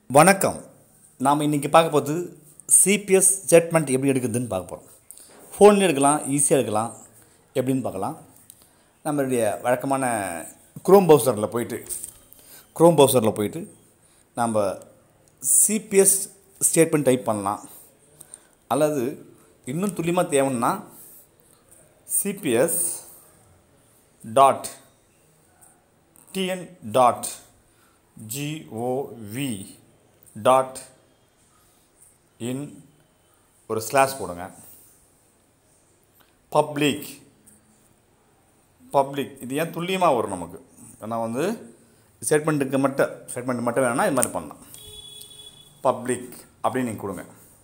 வணக்கம் நாம் இன்றைக்கி பார்க்க போகிறது சிபிஎஸ் ஸ்டேட்மெண்ட் எப்படி எடுக்குதுன்னு பார்க்க போகிறோம் ஃபோன்லேயும் எடுக்கலாம் ஈஸியாக எடுக்கலாம் எப்படின்னு பார்க்கலாம் நம்மளுடைய வழக்கமான குரோம் பவுசரில் போயிட்டு குரோம் பவுசரில் போயிட்டு நம்ம சிபிஎஸ் ஸ்டேட்மெண்ட் டைப் பண்ணலாம் அல்லது இன்னும் துல்லியமாக தேவைன்னா CPS dot TN dot G O V dot in ஒரு ஸ்லாஷ் போடுங்க பப்ளிக் பப்ளிக் இது ஏன் துல்லியமாக வரும் நமக்கு ஏன்னா வந்து ஸ்டேட்மெண்ட்டுக்கு மட்டும் ஸ்டேட்மெண்ட் மட்டும் வேணும்னா இது மாதிரி பண்ணலாம் பப்ளிக் அப்படின்னு நீங்கள் கொடுங்க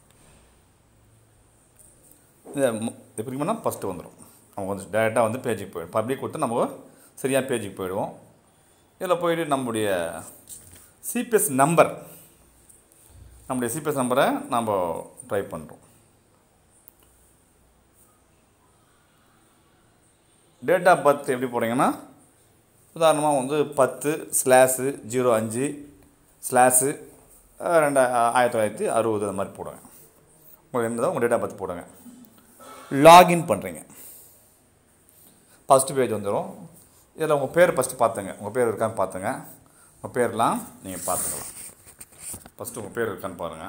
இதை மு- எப்படி பண்ணால் ஃபஸ்ட்டு வந்துடும் நம்ம வந்து டேரெக்டாக வந்து பேஜுக்கு போயிடும் பப்ளிக் கொடுத்து நம்ம சரியாக பேஜுக்கு போயிடுவோம் இதில் போயிட்டு நம்முடைய சிபிஎஸ் நம்பர் நம்முடைய சிபிஎஸ் நம்பரை நம்ம ட்ரை பண்ணுறோம் டேட் ஆஃப் பர்த் எப்படி போடுறீங்கன்னா உதாரணமாக வந்து பத்து ஸ்லாஸு ஜீரோ அஞ்சு ஸ்லாஸு ரெண்டா ஆயிரத்தி தொள்ளாயிரத்தி அறுபது அந்த மாதிரி போடுங்க உங்களுக்கு என்னதோ உங்கள் டேட் ஆஃப் பர்த் போடுங்க லாகின் பண்ணுறீங்க ஃபஸ்ட்டு பேஜ் வந்துடும் இதில் உங்கள் பேர் ஃபஸ்ட்டு பார்த்துங்க உங்கள் பேர் இருக்கான்னு பார்த்துங்க உங்கள் பேர்லாம் நீங்கள் பார்த்துக்கலாம் ஃபஸ்ட்டு உங்கள் பேர் இருக்கான்னு பாருங்கள்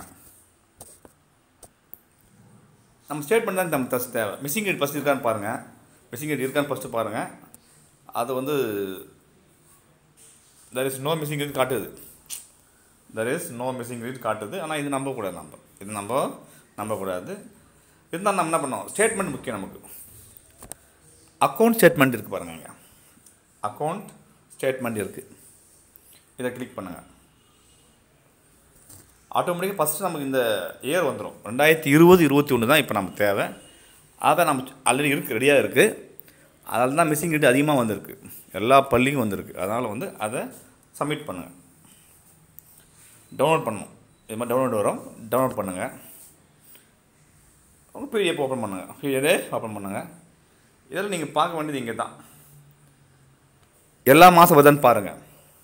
நம்ம ஸ்டேட்மெண்ட் தான் நம்ம ஃபஸ்ட் தேவை மிஸ்ஸிங் ரேட் ஃபஸ்ட் இருக்கான்னு பாருங்கள் மிஸ்ஸிங் ரேட் இருக்கான்னு ஃபஸ்ட்டு பாருங்கள் அது வந்து there is no missing rate காட்டுது there is no missing rate காட்டுது ஆனால் இது நம்பக்கூடாது நம்ம இது நம்ம நம்பக்கூடாது இருந்தாலும் நம்ம என்ன பண்ணோம் ஸ்டேட்மெண்ட் முக்கியம் நமக்கு அக்கௌண்ட் ஸ்டேட்மெண்ட் இருக்குது பாருங்க இங்க அக்கௌண்ட் ஸ்டேட்மெண்ட் இருக்குது இதை கிளிக் பண்ணுங்கள் ஆட்டோமேட்டிக்காக ஃபஸ்ட்டு நமக்கு இந்த இயர் வந்துடும் ரெண்டாயிரத்தி இருபது இருபத்தி ஒன்று தான் இப்போ நமக்கு தேவை அதை நம்ம ஆல்ரெடி இருக்குது ரெடியாக இருக்குது அதனால தான் மிஸ்ஸிங் ரேட் அதிகமாக வந்திருக்கு எல்லா பள்ளிக்கும் வந்திருக்கு அதனால் வந்து அதை சப்மிட் பண்ணுங்கள் டவுன்லோட் பண்ணணும் இது மாதிரி டவுன்லோட் வரும் டவுன்லோட் பண்ணுங்கள் உங்கள் பிடிஎஃப் ஓப்பன் பண்ணுங்கள் பிடிஎஃப் ஓப்பன் பண்ணுங்கள் இதில் நீங்கள் பார்க்க வேண்டியது இங்கே தான் எல்லா மாதம் வருதான்னு பாருங்கள்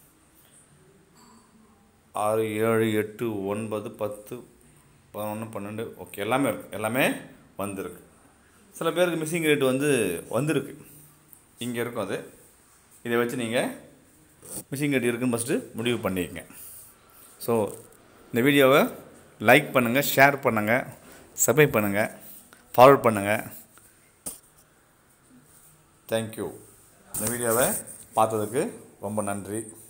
ஆறு ஏழு எட்டு ஒன்பது பத்து பதினொன்று பன்னெண்டு ஓகே எல்லாமே இருக்குது எல்லாமே வந்திருக்கு சில பேருக்கு மிஸ்ஸிங் ரேட் வந்து வந்திருக்கு இங்கே இருக்கும் அது இதை வச்சு நீங்கள் மிஸ்ஸிங் ரேட் இருக்குன்னு ஃபஸ்ட்டு முடிவு பண்ணிக்கங்க ஸோ இந்த வீடியோவை லைக் பண்ணுங்கள் ஷேர் பண்ணுங்கள் சப்ஸ்கிரைப் பண்ணுங்கள் ஃபார்வர்ட் பண்ணுங்கள் தேங்க்யூ இந்த வீடியோவை பார்த்ததுக்கு ரொம்ப நன்றி